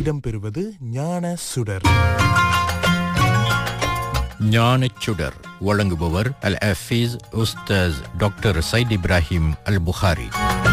இடம்பெறுவது ஞான சுடர் ஞானச்சுடர் வழங்குபவர் அல் அஃபீஸ் உஸ்தாஸ் டாக்டர் சைத் இப்ராஹிம் அல் புகாரி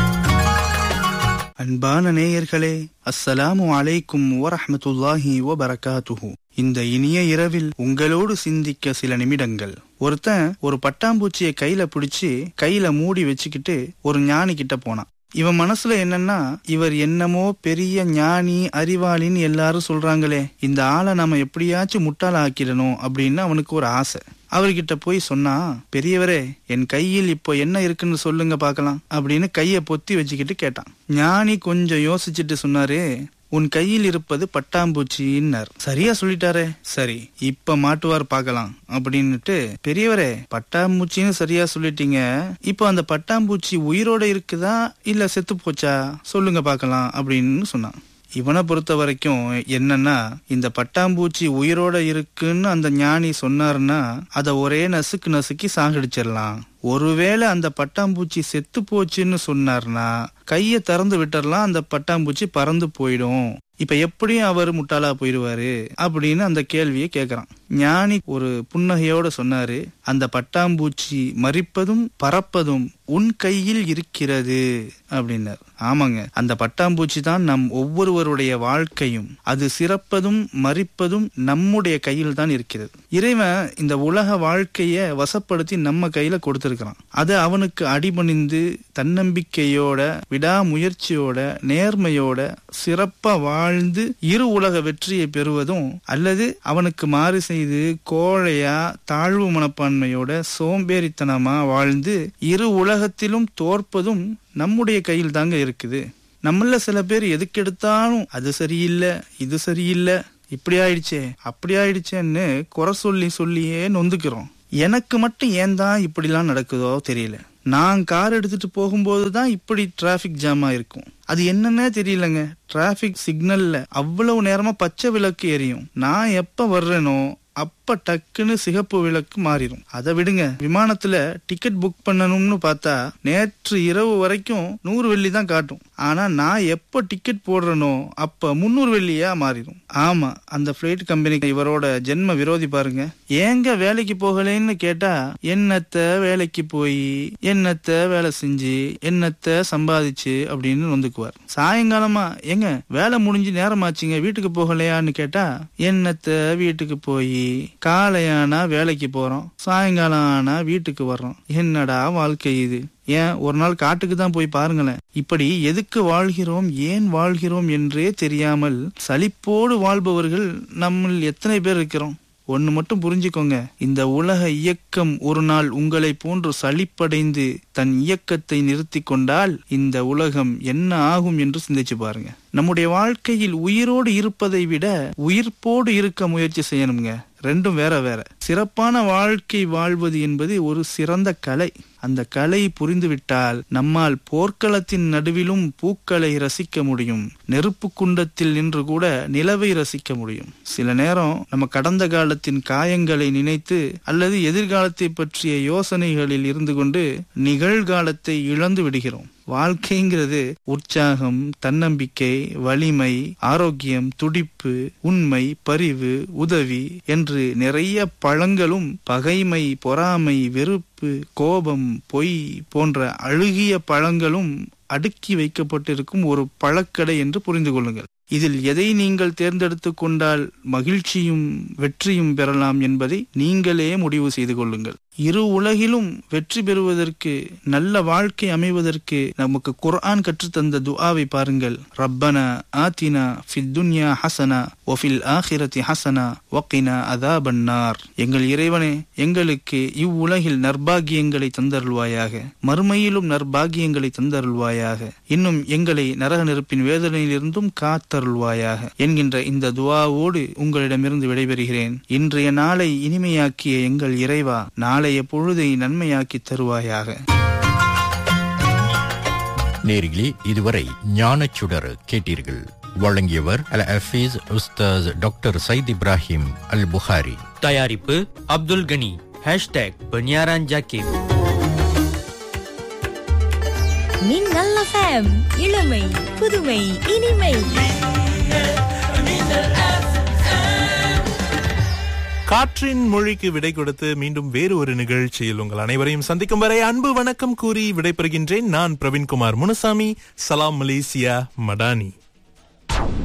அன்பான நேயர்களே அஸ்ஸலாமு அலைக்கும் வரஹ்மத்துல்லாஹி வபரகாத்துஹு இந்த இனிய இரவில் உங்களோடு சிந்திக்க சில நிமிடங்கள் ஒருத்தன் ஒரு பட்டாம்பூச்சியை கையில பிடிச்சு கையில மூடி வச்சுக்கிட்டு ஒரு ஞானி கிட்ட போனான் இவன் மனசுல என்னன்னா இவர் என்னமோ பெரிய ஞானி அறிவாளின்னு எல்லாரும் சொல்றாங்களே இந்த ஆளை நாம எப்படியாச்சும் முட்டாள ஆக்கிடணும் அப்படின்னு அவனுக்கு ஒரு ஆசை அவர்கிட்ட போய் சொன்னா பெரியவரே என் கையில் இப்போ என்ன இருக்குன்னு சொல்லுங்க பார்க்கலாம் அப்படின்னு கைய பொத்தி வச்சுக்கிட்டு கேட்டான் ஞானி கொஞ்சம் யோசிச்சுட்டு சொன்னாரு உன் கையில் இருப்பது பட்டாம்பூச்சின்னார் சரியா சொல்லிட்டாரே சரி இப்ப மாட்டுவார் பார்க்கலாம் அப்படின்னுட்டு பெரியவரே பட்டாம்பூச்சின்னு சரியா சொல்லிட்டீங்க இப்போ அந்த பட்டாம்பூச்சி உயிரோட இருக்குதா இல்ல செத்து போச்சா சொல்லுங்க பார்க்கலாம் அப்படின்னு சொன்னான் இவனை பொறுத்த வரைக்கும் என்னன்னா இந்த பட்டாம்பூச்சி உயிரோட இருக்குன்னு அந்த ஞானி சொன்னாருன்னா அதை ஒரே நசுக்கு நசுக்கி சாகடிச்சிடலாம் ஒருவேளை அந்த பட்டாம்பூச்சி செத்து போச்சுன்னு சொன்னார்னா கைய திறந்து விட்டுறலாம் அந்த பட்டாம்பூச்சி பறந்து போயிடும் இப்ப எப்படியும் அவர் முட்டாளா போயிடுவாரு அப்படின்னு அந்த கேள்வியை கேக்குறான் ஞானி ஒரு புன்னகையோட சொன்னாரு அந்த பட்டாம்பூச்சி மறிப்பதும் பறப்பதும் உன் கையில் இருக்கிறது அப்படின்னார் ஆமாங்க அந்த பட்டாம்பூச்சி தான் நம் ஒவ்வொருவருடைய வாழ்க்கையும் அது சிறப்பதும் மறிப்பதும் நம்முடைய கையில் தான் இருக்கிறது இறைவன் இந்த உலக வாழ்க்கைய வசப்படுத்தி நம்ம கையில கொடுத்திருக்கிறான் அது அவனுக்கு அடிபணிந்து தன்னம்பிக்கையோட விடாமுயற்சியோட நேர்மையோட சிறப்பா வாழ்ந்து இரு உலக வெற்றியை பெறுவதும் அல்லது அவனுக்கு மாறு செய்து கோழையா தாழ்வு மனப்பான்மையோட சோம்பேறித்தனமா வாழ்ந்து இரு உலகத்திலும் தோற்பதும் நம்முடைய கையில் தாங்க இருக்குது நம்மள சில பேர் எதுக்கு எடுத்தாலும் அது சரியில்லை இது சரியில்லை இப்படி ஆயிடுச்சே அப்படி ஆயிடுச்சேன்னு குறை சொல்லி சொல்லியே நொந்துக்கிறோம் எனக்கு மட்டும் ஏன் தான் இப்படிலாம் நடக்குதோ தெரியல நான் கார் எடுத்துட்டு போகும்போது தான் இப்படி டிராஃபிக் ஜாமா இருக்கும் அது என்னன்னே தெரியலங்க டிராஃபிக் சிக்னல்ல அவ்வளவு நேரமா பச்சை விளக்கு எரியும் நான் எப்ப வர்றேனோ அப்ப டக்குன்னு சிகப்பு விளக்கு மாறிடும் அதை விடுங்க விமானத்துல டிக்கெட் புக் பண்ணணும்னு பார்த்தா நேற்று இரவு வரைக்கும் நூறு வெள்ளி தான் காட்டும் ஆனா நான் எப்ப டிக்கெட் போடுறேனோ அப்ப முன்னூறு வெள்ளியா மாறிடும் ஆமா அந்த பிளைட் கம்பெனி இவரோட ஜென்ம விரோதி பாருங்க ஏங்க வேலைக்கு போகலைன்னு கேட்டா என்னத்த வேலைக்கு போய் என்னத்த வேலை செஞ்சு என்னத்த சம்பாதிச்சு அப்படின்னு வந்துக்குவார் சாயங்காலமா எங்க வேலை முடிஞ்சு நேரமாச்சுங்க வீட்டுக்கு போகலையான்னு கேட்டா என்னத்த வீட்டுக்கு போய் காலையானா வேலைக்கு போறோம் சாயங்காலம் ஆனா வீட்டுக்கு வர்றோம் என்னடா வாழ்க்கை இது ஏன் ஒரு நாள் காட்டுக்கு தான் போய் பாருங்களேன் இப்படி எதுக்கு வாழ்கிறோம் ஏன் வாழ்கிறோம் என்றே தெரியாமல் சலிப்போடு வாழ்பவர்கள் நம்மில் எத்தனை பேர் இருக்கிறோம் ஒன்னு மட்டும் புரிஞ்சுக்கோங்க இந்த உலக இயக்கம் ஒரு நாள் உங்களை போன்று சலிப்படைந்து தன் இயக்கத்தை நிறுத்தி கொண்டால் இந்த உலகம் என்ன ஆகும் என்று சிந்திச்சு பாருங்க நம்முடைய வாழ்க்கையில் உயிரோடு இருப்பதை விட உயிர்ப்போடு இருக்க முயற்சி செய்யணுங்க ரெண்டும் வேற வேற சிறப்பான வாழ்க்கை வாழ்வது என்பது ஒரு சிறந்த கலை அந்த கலை புரிந்துவிட்டால் நம்மால் போர்க்களத்தின் நடுவிலும் பூக்களை ரசிக்க முடியும் நெருப்பு குண்டத்தில் நின்று கூட நிலவை ரசிக்க முடியும் சில நேரம் நம்ம கடந்த காலத்தின் காயங்களை நினைத்து அல்லது எதிர்காலத்தை பற்றிய யோசனைகளில் இருந்து கொண்டு நிகழ்காலத்தை இழந்து விடுகிறோம் வாழ்க்கைங்கிறது உற்சாகம் தன்னம்பிக்கை வலிமை ஆரோக்கியம் துடிப்பு உண்மை பரிவு உதவி என்று நிறைய பழங்களும் பகைமை பொறாமை வெறுப்பு கோபம் பொய் போன்ற அழுகிய பழங்களும் அடுக்கி வைக்கப்பட்டிருக்கும் ஒரு பழக்கடை என்று புரிந்து கொள்ளுங்கள் இதில் எதை நீங்கள் தேர்ந்தெடுத்துக் கொண்டால் மகிழ்ச்சியும் வெற்றியும் பெறலாம் என்பதை நீங்களே முடிவு செய்து கொள்ளுங்கள் இரு உலகிலும் வெற்றி பெறுவதற்கு நல்ல வாழ்க்கை அமைவதற்கு நமக்கு குர்ஆன் கற்றுத்தந்த துஆவை பாருங்கள் ரப்பனா ஆத்தினா ஃபித் துன்யா ஹசனா ஒஃபில் ஆஹிரத்தி ஹசனா வக்கினா அதாபன்னார் எங்கள் இறைவனே எங்களுக்கு இவ்வுலகில் நற்பாகியங்களை தந்தருள்வாயாக மறுமையிலும் நற்பாகியங்களை தந்தருள்வாயாக இன்னும் எங்களை நரக நெருப்பின் வேதனையிலிருந்தும் காத்தருள்வாயாக என்கின்ற இந்த துவாவோடு உங்களிடமிருந்து விடைபெறுகிறேன் இன்றைய நாளை இனிமையாக்கிய எங்கள் இறைவா நாளைய பொழுதை நன்மையாக்கி தருவாயாக நேர்களே இதுவரை ஞானச்சுடர் கேட்டீர்கள் வழங்கியவர் அல் அஃபீஸ் உஸ்தாஸ் டாக்டர் சைத் இப்ராஹிம் அல் புகாரி தயாரிப்பு அப்துல் கனி ஹேஷ்டேக் பென்யாரான் ஜாக்கிர் மின்னல் எஃப்எம் இளமை புதுமை இனிமை காற்றின் மொழிக்கு விடை கொடுத்து மீண்டும் வேறு ஒரு நிகழ்ச்சியில் உங்கள் அனைவரையும் சந்திக்கும் வரை அன்பு வணக்கம் கூறி விடைபெறுகின்றேன் நான் பிரவீன்குமார் முனுசாமி சலாம் மலேசியா மடானி